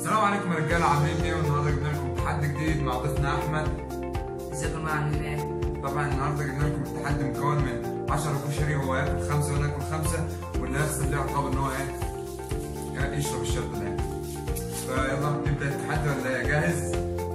السلام عليكم يا رجاله عاملين ايه والنهارده جبنا لكم تحدي جديد مع ضيفنا احمد ازيكم يا عاملين ايه؟ طبعا النهارده جبنا لكم التحدي مكون من 10 كشري وهو ياكل خمسه وانا اكل خمسه واللي هيخسر ليه عقاب ان هو ايه يعني يشرب الشرب ده يعني. فيلا نبدا التحدي ولا ايه جاهز؟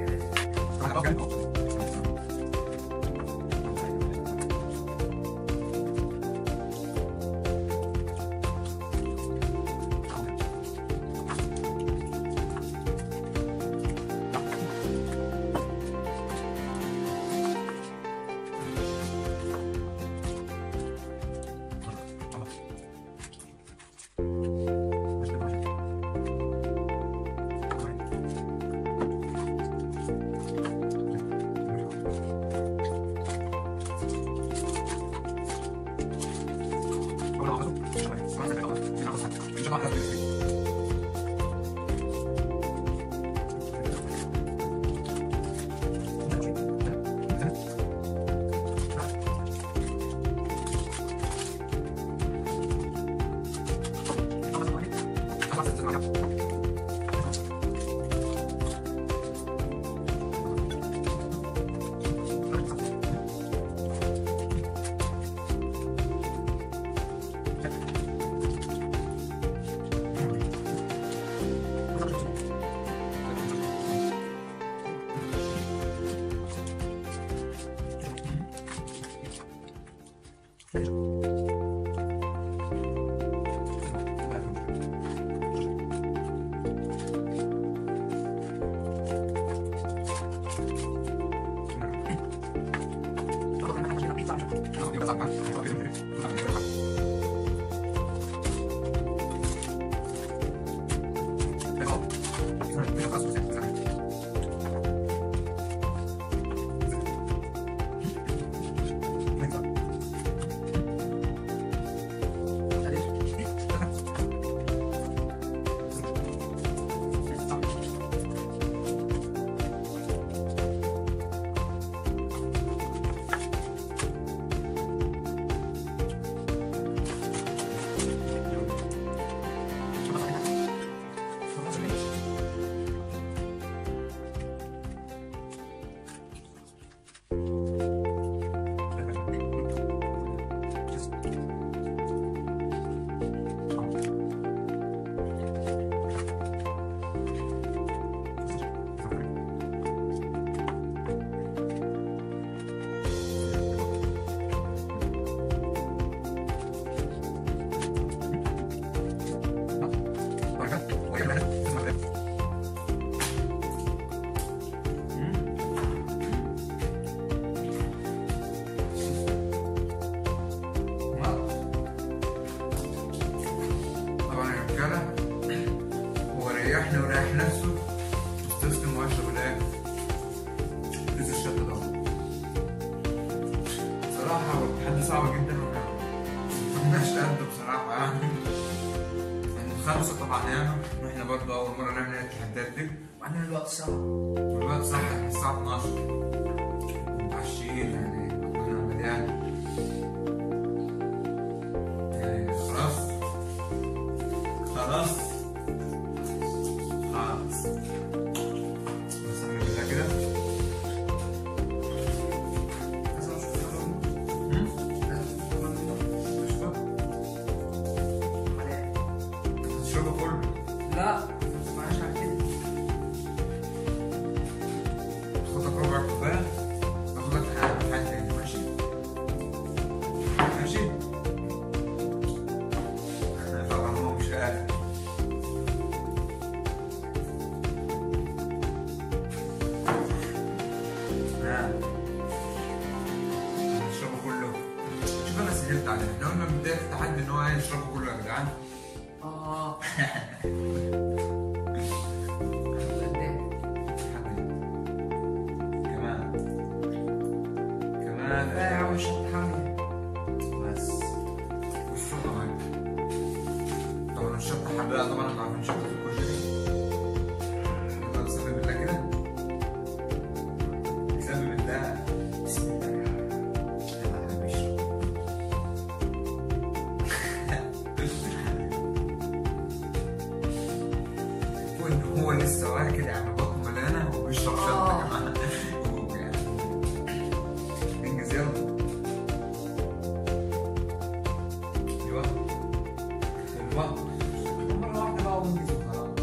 طبعا يا رجاله هو ريحني وريح نفسه استسلم واشرب الايه كيس الشط ده بصراحة هو التحدي صعب جدا ومكناش قده بصراحة يعني يعني الخمسة طبعا ياما واحنا برضه أول مرة نعمل التحديات دي وبعدين الوقت صعب والوقت صح احنا الساعة 12 متعشيين يعني ربنا مليان يعني خلاص خلاص خلاص بس انا بالله كده لازم اشوف الحرام. هم؟ لازم اشوف الحرام. تشرب عليه. تشربه كله لا معلش على كده خدك ربع كوباية تاخد لك حاجة حاجة تاني ماشي ماشي طبعا هو مش قادر نعم هنشربه كله شوف انا سهلت عليه احنا قلنا من بداية التحدي ان هو عايز يشربه كله يا جدعان اه قدام. تحدي كمان كمان لا يا عم مش هتحمل بس والشطة معاك طبعا الشطة حراقة طبعا انتوا عارفين شطة الكشري يلا بسبب الله كده بسبب الله بسم الله يلا يا حبيبي اشرب هو لسه واكل يعني بطنه مليانه وبيشرب شطه آه. كمان هو يعني انجز يلا ايوه ايوه مره واحده بقى وانجز وخلاص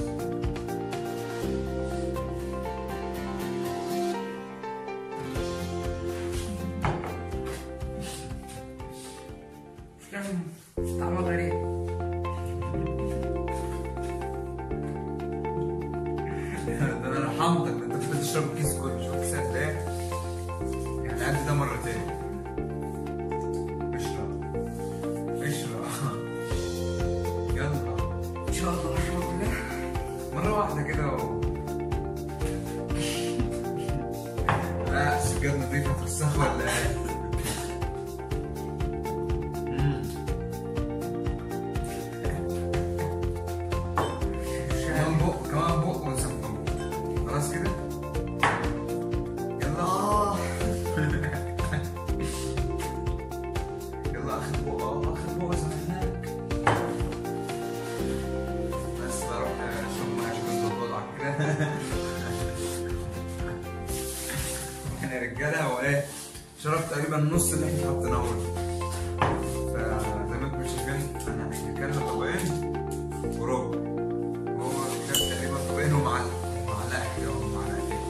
فعلا طعمه غريب ده انا رحمتك ده انت كنت تشرب كيس كله شوف كيس قد ايه يعني قد ده مرتين اشرب اشرب يلا ان شاء الله اشرب كلها مرة واحدة كده و... لا سجاد نظيفة توسخ ولا ايه؟ مم. كمان بق كمان بق ونسخن خلاص كده؟ يلا اه يلا اخد بق اه اخد بق زمانك بس بروح اشرب ميه عشان اظبط وضعك كده احنا يا رجاله هو ايه شربت تقريبا نص اللي احنا حطيناه فزي ما انتم شايفين انا كان طبقين وربع هو كان تقريبا طبقين ومعلقه ومعلقه كده ومعلقه كده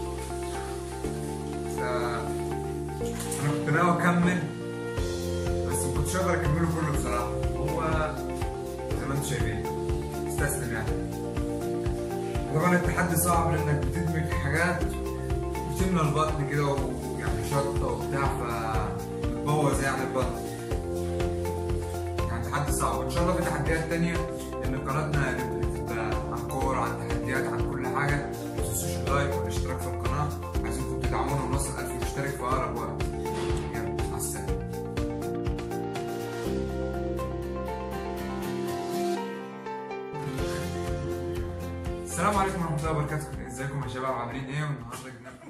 ف انا كنت ناوي اكمل بس ما كنتش اقدر اكمله كله بصراحه هو زي ما انتم شايفين استسلم يعني طبعا التحدي صعب لانك بتدمج حاجات بتملى البطن كده ويعني شطه وبتاع فبتبوظ يعني البطن يعني تحدي صعب وان شاء الله في تحديات تانية لان قناتنا بتبقى عن كورة عن تحديات عن كل حاجة ما تنسوش اللايك والاشتراك في القناة عايزينكم تدعمونا ونوصل 1000 مشترك في اقرب وقت يلا مع السلامة السلام عليكم ورحمة الله وبركاته ازيكم يا شباب عاملين ايه والنهارده جبنا لكم